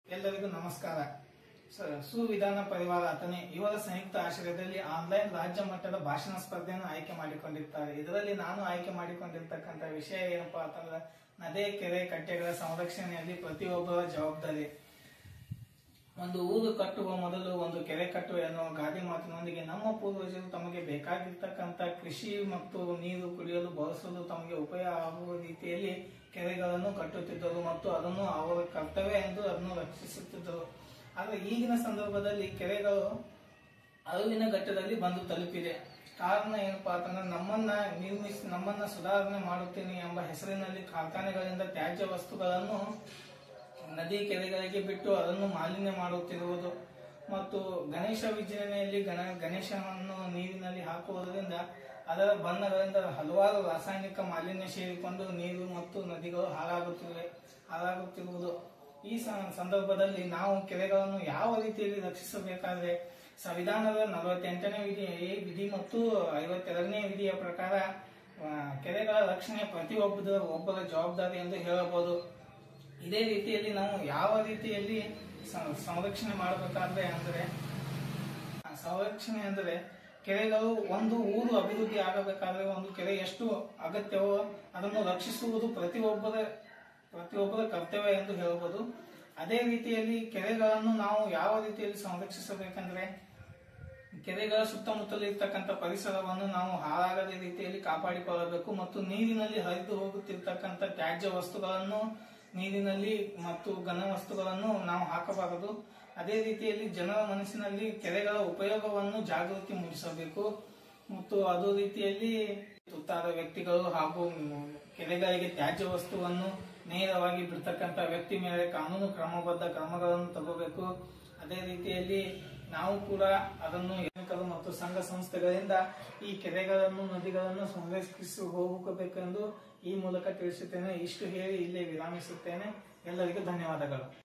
ಎಲ್ಲರಿಗೂ ನಮಸ್ಕಾರ ಸ- ಸುವಿಧಾನ ಪರಿವಾರ ಅಥಣೆ ಇವರ ಸಂಯುಕ್ತ ಆಶ್ರಯದಲ್ಲಿ ಆನ್ಲೈನ್ ರಾಜ್ಯ ಮಟ್ಟದ ಭಾಷಣ ಸ್ಪರ್ಧೆಯನ್ನು ಆಯ್ಕೆ ಮಾಡಿಕೊಂಡಿರ್ತಾರೆ ಇದರಲ್ಲಿ ನಾನು ಆಯ್ಕೆ ಮಾಡಿಕೊಂಡಿರ್ತಕ್ಕಂಥ ವಿಷಯ ಏನಪ್ಪಾ ಅಂತಂದ್ರೆ ನದಿ ಕೆರೆ ಕಟ್ಟೆಗಳ ಸಂರಕ್ಷಣೆಯಲ್ಲಿ ಪ್ರತಿಯೊಬ್ಬರ ಜವಾಬ್ದಾರಿ ಒಂದು ಊರು ಕಟ್ಟುವ ಮೊದಲು ಒಂದು ಕೆರೆ ಕಟ್ಟುವ ಎನ್ನುವ ಗಾದೆ ಮಾತಿನೊಂದಿಗೆ ನಮ್ಮ ಪೂರ್ವಜರು ತಮಗೆ ಬೇಕಾಗಿರ್ತಕ್ಕಂಥ ಕೃಷಿ ಮತ್ತು ನೀರು ಕುಡಿಯಲು ಬಳಸಲು ತಮಗೆ ಉಪಯೋಗ ಆಗುವ ರೀತಿಯಲ್ಲಿ ಕೆರೆಗಳನ್ನು ಕಟ್ಟುತ್ತಿದ್ದರು ಮತ್ತು ಅದನ್ನು ಅವರ ಕರ್ತವ್ಯ ಎಂದು ಅದನ್ನು ರಕ್ಷಿಸುತ್ತಿದ್ದರು ಆದರೆ ಈಗಿನ ಸಂದರ್ಭದಲ್ಲಿ ಕೆರೆಗಳು ಅರಿವಿನ ಘಟ್ಟದಲ್ಲಿ ಬಂದು ತಲುಪಿದೆ ಕಾರಣ ಏನಪ್ಪಾ ಅಂತಂದ್ರೆ ನಮ್ಮನ್ನ ನಿರ್ಮಿಸಿ ನಮ್ಮನ್ನ ಸುಧಾರಣೆ ಮಾಡುತ್ತೇನೆ ಎಂಬ ಹೆಸರಿನಲ್ಲಿ ಕಾರ್ಖಾನೆಗಳಿಂದ ತ್ಯಾಜ್ಯ ವಸ್ತುಗಳನ್ನು ನದಿ ಕೆರೆಗಳಿಗೆ ಬಿಟ್ಟು ಅದನ್ನು ಮಾಲಿನ್ಯ ಮಾಡುತ್ತಿರುವುದು ಮತ್ತು ಗಣೇಶ ವಿಜಯನೆಯಲ್ಲಿ ಗಣ ಗಣೇಶನನ್ನು ನೀರಿನಲ್ಲಿ ಹಾಕುವುದರಿಂದ ಅದರ ಬಣ್ಣಗಳಿಂದ ಹಲವಾರು ರಾಸಾಯನಿಕ ಮಾಲಿನ್ಯ ಸೇರಿಕೊಂಡು ನೀರು ಮತ್ತು ನದಿಗಳು ಹಾಳಾಗುತ್ತಿವೆ ಹಾಳಾಗುತ್ತಿರುವುದು ಈ ಸ- ಸಂದರ್ಭದಲ್ಲಿ ನಾವು ಕೆರೆಗಳನ್ನು ಯಾವ ರೀತಿಯಲ್ಲಿ ರಕ್ಷಿಸಬೇಕಾದ್ರೆ ಸಂವಿಧಾನದ ನಲವತ್ತೆಂಟನೇ ವಿಧಿ ಎ ವಿಧಿ ಮತ್ತು ಐವತ್ತೆರಡನೇ ವಿಧಿಯ ಪ್ರಕಾರ ಆ, ಕೆರೆಗಳ ರಕ್ಷಣೆ ಪ್ರತಿಯೊಬ್ಬರ ಒಬ್ಬರ ಜವಾಬ್ದಾರಿ ಎಂದು ಹೇಳಬಹುದು ಇದೇ ರೀತಿಯಲ್ಲಿ ನಾವು ಯಾವ ರೀತಿಯಲ್ಲಿ ಸ- ಸಂರಕ್ಷಣೆ ಮಾಡಬೇಕಾದ್ರೆ ಅಂದ್ರೆ ಆ, ಸಂರಕ್ಷಣೆ ಅಂದ್ರೆ ಕೆರೆಗಳು ಒಂದು ಊರು ಅಭಿವೃದ್ಧಿ ಆಗಬೇಕಾದ್ರೆ ಒಂದು ಕೆರೆ ಎಷ್ಟು ಅಗತ್ಯವೋ ಅದನ್ನು ರಕ್ಷಿಸುವುದು ಪ್ರತಿಯೊಬ್ಬರ ಪ್ರತಿಯೊಬ್ಬರ ಕರ್ತವ್ಯ ಎಂದು ಹೇಳಬಹುದು ಅದೇ ರೀತಿಯಲ್ಲಿ ಕೆರೆಗಳನ್ನು ನಾವು ಯಾವ ರೀತಿಯಲ್ಲಿ ಸಂರಕ್ಷಿಸಬೇಕಂದ್ರೆ ಕೆರೆಗಳ ಸುತ್ತಮುತ್ತಲು ಇರ್ತಕ್ಕಂಥ ಪರಿಸರವನ್ನು ನಾವು ಹಾಳಾಗದ ರೀತಿಯಲ್ಲಿ ಕಾಪಾಡಿಕೊಳ್ಳಬೇಕು ಮತ್ತು ನೀರಿನಲ್ಲಿ ಹರಿದು ಹೋಗುತ್ತಿರ್ತಕ್ಕಂಥ ತ್ಯಾಜ್ಯ ವಸ್ತುಗಳನ್ನು ನೀರಿನಲ್ಲಿ ಮತ್ತು ಘನ ವಸ್ತುಗಳನ್ನು ನಾವು ಹಾಕಬಾರದು ಅದೇ ರೀತಿಯಲ್ಲಿ ಜನರ ಮನಸ್ಸಿನಲ್ಲಿ ಕೆರೆಗಳ ಉಪಯೋಗವನ್ನು ಜಾಗೃತಿ ಮೂಡಿಸಬೇಕು ಮತ್ತು ಅದೇ ರೀತಿಯಲ್ಲಿ ತುತ್ತಾದ ವ್ಯಕ್ತಿಗಳು ಹಾಗೂ ಕೆರೆಗಳಿಗೆ ತ್ಯಾಜ್ಯ ವಸ್ತುವನ್ನು ನೇರವಾಗಿ ಬಿಡ್ತಕ್ಕಂಥ ವ್ಯಕ್ತಿ ಮೇಲೆ ಕಾನೂನು ಕ್ರಮಬದ್ಧ ಕ್ರಮಗಳನ್ನು ತಗೋಬೇಕು ಅದೇ ರೀತಿಯಲ್ಲಿ ನಾವು ಕೂಡ ಅದನ್ನು ಎನ್ನಿಕರು ಮತ್ತು ಸಂಘ ಸಂಸ್ಥೆಗಳಿಂದ ಈ ಕೆರೆಗಳನ್ನು ನದಿಗಳನ್ನು ಸಂರಕ್ಷಿಸಿ ಹೋಗಬೇಕೆಂದು ಈ ಮೂಲಕ ತಿಳಿಸುತ್ತೇನೆ ಇಷ್ಟು ಹೇಳಿ ಇಲ್ಲೇ ವಿರಾಮಿಸುತ್ತೇನೆ ಎಲ್ಲರಿಗೂ ಧನ್ಯವಾದಗಳು